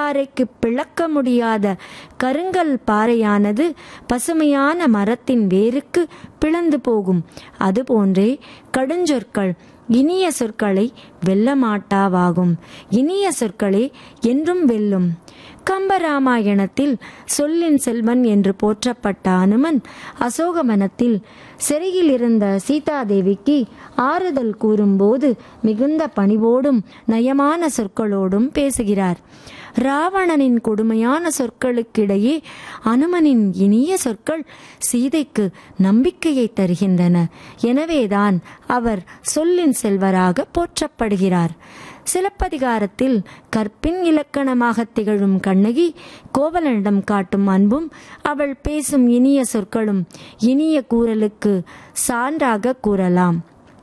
பாறைக்கு பிளக்க முடியாத கருங்கல் பாறையானது பசுமையான மரத்தின் வேருக்கு பிளந்து போகும் அதுபோன்றே கடுஞ்சொற்கள் இனிய சொற்களை வெல்லமாட்டாவாகும் இனிய சொற்களே என்றும் வெல்லும் கம்பராமாயணத்தில் சொல்லின் செல்வன் என்று போற்றப்பட்ட அனுமன் அசோகவனத்தில் சிறையில் இருந்த சீதாதேவிக்கு ஆறுதல் கூறும்போது மிகுந்த பணிவோடும் நயமான சொற்களோடும் பேசுகிறார் ராவணனின் கொடுமையான சொற்களுக்கிடையே அனுமனின் இனிய சொற்கள் சீதைக்கு நம்பிக்கையை தருகின்றன எனவேதான் அவர் சொல்லின் செல்வராக போற்றப்படுகிறார் சிலப்பதிகாரத்தில் கற்பின் இலக்கணமாக திகழும் கண்ணகி கோவலனிடம் காட்டும் அன்பும் அவள் பேசும் இனிய சொற்களும் இனிய கூறலுக்கு சான்றாக கூறலாம்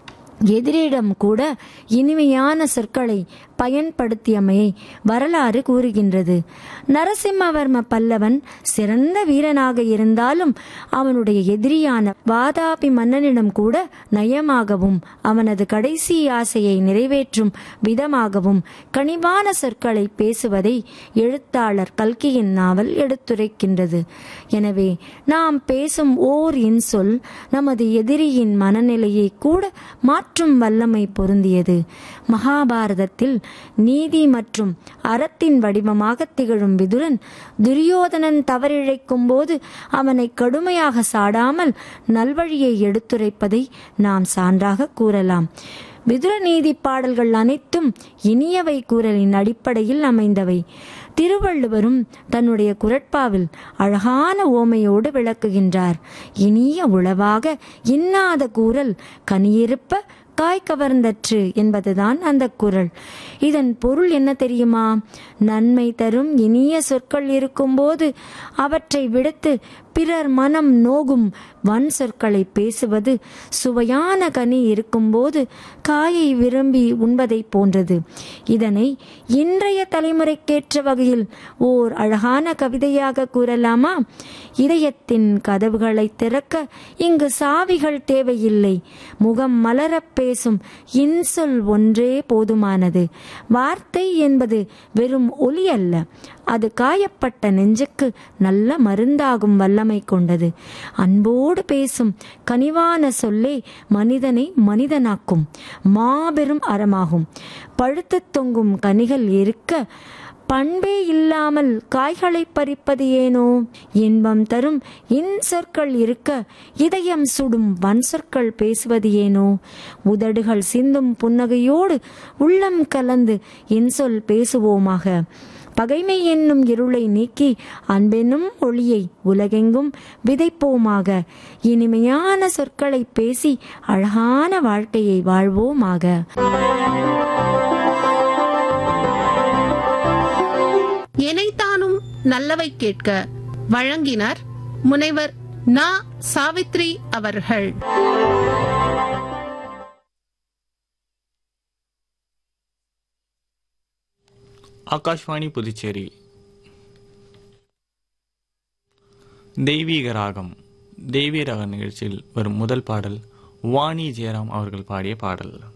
எதிரிடம் கூட இனிமையான சொற்களை பயன்படுத்தியமையை வரலாறு கூறுகின்றது நரசிம்மவர்ம பல்லவன் சிறந்த வீரனாக இருந்தாலும் அவனுடைய எதிரியான வாதாபி மன்னனிடம் கூட நயமாகவும் அவனது கடைசி ஆசையை நிறைவேற்றும் விதமாகவும் கனிவான சொற்களை பேசுவதை எழுத்தாளர் கல்கியின் நாவல் எடுத்துரைக்கின்றது எனவே நாம் பேசும் ஓர் இன்சொல் நமது எதிரியின் மனநிலையை கூட மாற்றும் வல்லமை பொருந்தியது மகாபாரதத்தில் நீதி மற்றும் அறத்தின் வடிவமாக திகழும் விதுரன் துரியோதனன் தவறிழைக்கும் போது அவனை கடுமையாக சாடாமல் நல்வழியை எடுத்துரைப்பதை நாம் சான்றாக கூறலாம் விதுர நீதி பாடல்கள் அனைத்தும் இனியவை கூறலின் அடிப்படையில் அமைந்தவை திருவள்ளுவரும் தன்னுடைய குரட்பாவில் அழகான ஓமையோடு விளக்குகின்றார் இனிய உளவாக இன்னாத கூறல் கனியிருப்ப காய் கவர்ந்தற்று என்பதுதான் அந்த குரல் இதன் பொருள் என்ன தெரியுமா நன்மை தரும் இனிய சொற்கள் இருக்கும்போது அவற்றை விடுத்து பிறர் மனம் நோகும் வன் சொற்களை பேசுவது சுவையான கனி இருக்கும்போது காயை விரும்பி உண்பதை போன்றது இதனை இன்றைய தலைமுறைக்கேற்ற வகையில் ஓர் அழகான கவிதையாக கூறலாமா இதயத்தின் கதவுகளை திறக்க இங்கு சாவிகள் தேவையில்லை முகம் மலரப் பேசும் இன்சொல் ஒன்றே போதுமானது வார்த்தை என்பது வெறும் ஒலி அல்ல அது காயப்பட்ட நெஞ்சுக்கு நல்ல மருந்தாகும் வல்லமை கொண்டது அன்போடு பேசும் கனிவான சொல்லே மனிதனை மனிதனாக்கும் மாபெரும் அறமாகும் பழுத்து தொங்கும் கனிகள் இருக்க பண்பே இல்லாமல் காய்களை பறிப்பது ஏனோ இன்பம் தரும் இன் சொற்கள் இருக்க இதயம் சுடும் வன் சொற்கள் பேசுவது ஏனோ உதடுகள் சிந்தும் புன்னகையோடு உள்ளம் கலந்து இன்சொல் பேசுவோமாக பகைமை என்னும் இருளை நீக்கி அன்பென்னும் ஒளியை உலகெங்கும் விதைப்போமாக இனிமையான சொற்களை பேசி அழகான வாழ்க்கையை வாழ்வோமாக எனைத்தானும் நல்லவை கேட்க வழங்கினர் முனைவர் நா சாவித்ரி அவர்கள் ஆகாஷ்வாணி புதுச்சேரி தெய்வீக ராகம் தெய்வீக ராக நிகழ்ச்சியில் வரும் முதல் பாடல் வாணி ஜெயராம் அவர்கள் பாடிய பாடல்